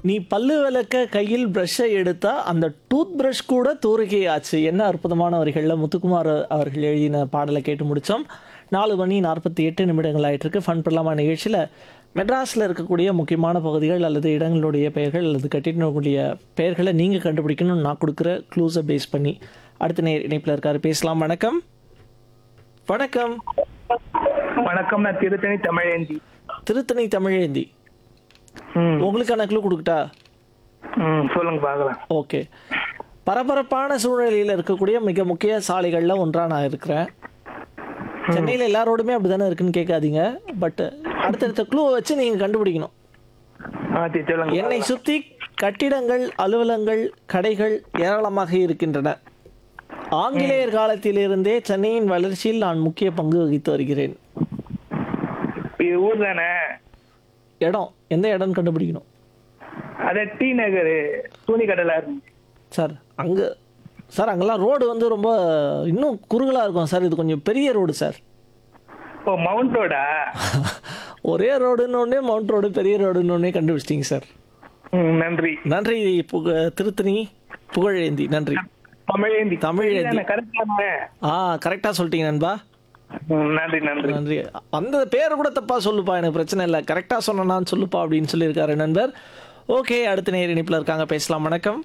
நீ பல்லு விளக்க கையில் ப்ரஷ்ஷை எடுத்தா அந்த டூத் பிரஷ் கூட தூரிகை ஆச்சு என்ன அற்புதமான வரிகளில் முத்துக்குமார் அவர்கள் எழுதின பாடலை கேட்டு முடித்தோம் நாலு மணி நாற்பத்தி எட்டு நிமிடங்கள் ஆயிட்டிருக்கு ஃபன் பண்ணலாமா நிகழ்ச்சியில் மெட்ராஸில் இருக்கக்கூடிய முக்கியமான பகுதிகள் அல்லது இடங்களுடைய பெயர்கள் அல்லது கட்டிடக்கூடிய பெயர்களை நீங்கள் கண்டுபிடிக்கணும்னு நான் கொடுக்குற க்ளூஸை பேஸ் பண்ணி அடுத்த நே இணைப்பில் இருக்காரு பேசலாம் வணக்கம் வணக்கம் வணக்கம் நான் திருத்தணி தமிழேந்தி திருத்தணி தமிழேந்தி ம் உங்களுக்கான க்ளூ கொடுக்கட்டா ம் சொல்லுங்க பார்க்கலாம் ஓகே பரபரப்பான சூழ்நிலையில் இருக்கக்கூடிய மிக முக்கிய சாலைகளில் ஒன்றாக நான் இருக்கிறேன் சென்னையில் எல்லா ரோடுமே அப்படி தானே இருக்குன்னு கேட்காதீங்க பட் அடுத்தடுத்த க்ளூ வச்சு நீங்கள் கண்டுபிடிக்கணும் ஆ சரி சொல்லுங்க என்னை சுற்றி கட்டிடங்கள் அலுவலங்கள் கடைகள் ஏராளமாக இருக்கின்றன ஆங்கிலேயர் காலத்திலிருந்தே சென்னையின் வளர்ச்சியில் நான் முக்கிய பங்கு வகித்து வருகிறேன் இது ஊர் தானே இடம் எந்த இடம்னு கண்டுபிடிக்கணும் அத டி நகர் துணி கடலா இருக்கு சார் அங்கே சார் அங்கெல்லாம் ரோடு வந்து ரொம்ப இன்னும் குறுகலாக இருக்கும் சார் இது கொஞ்சம் பெரிய ரோடு சார் ஓ மவுண்ட் ரோடா ஒரே ரோடுன்னு ஒன்றே மவுண்ட் ரோடு பெரிய ரோடுன்னு ஒன்றே கண்டுபிடிச்சிட்டிங்க சார் ம் நன்றி நன்றி புக திருத்தணி புகழேந்தி நன்றி தமிழேந்தி தமிழேந்தி. கரெக்டான ஆ கரெக்டாக சொல்லிட்டீங்க நண்பா நன்றி நன்றி நன்றி அந்த பேர் கூட தப்பாக சொல்லுப்பா எனக்கு பிரச்சனை இல்லை கரெக்டாக சொன்னேன்னு சொல்லுப்பா அப்படின்னு சொல்லியிருக்காரு நண்பர் ஓகே அடுத்த நேர் இணைப்பில் இருக்காங்க பேசலாம் வணக்கம்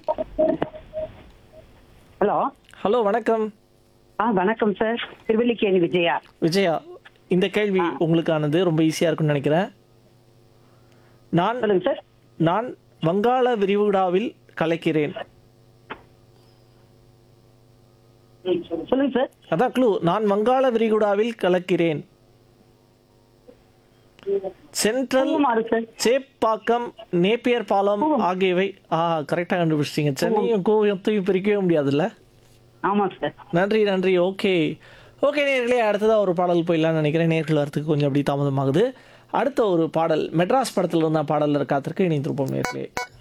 ஹலோ ஹலோ வணக்கம் ஆ வணக்கம் சார் திருவல்லிக்கேணி விஜயா விஜயா இந்த கேள்வி உங்களுக்கானது ரொம்ப ஈஸியாக இருக்கும்னு நினைக்கிறேன் நான் சொல்லுங்க சார் நான் வங்காள விரிகுடாவில் கலைக்கிறேன் சொல்லுங்க சார் அதான் க்ளூ நான் வங்காள விரிகுடாவில் கலக்கிறேன் சென்ட்ரல் பூமாறு சார் சேப்பாக்கம் நேப்பியர் பாலம் ஆகியவை ஆ கரெக்டாக கண்டுபிடிச்சிட்டீங்க சென்னையும் கோவையும் பிரிக்கவே முடியாதுல்ல ஆமா சார் நன்றி நன்றி ஓகே ஓகே நேர்களே அடுத்ததாக ஒரு பாடல் போயிடலாம்னு நினைக்கிறேன் நேர்கள் வரத்துக்கு கொஞ்சம் அப்படி தாமதமாகுது அடுத்த ஒரு பாடல் மெட்ராஸ் படத்தில் இருந்த பாடலில் காத்திருக்கு இணைந்திருப்போம் நேர்களே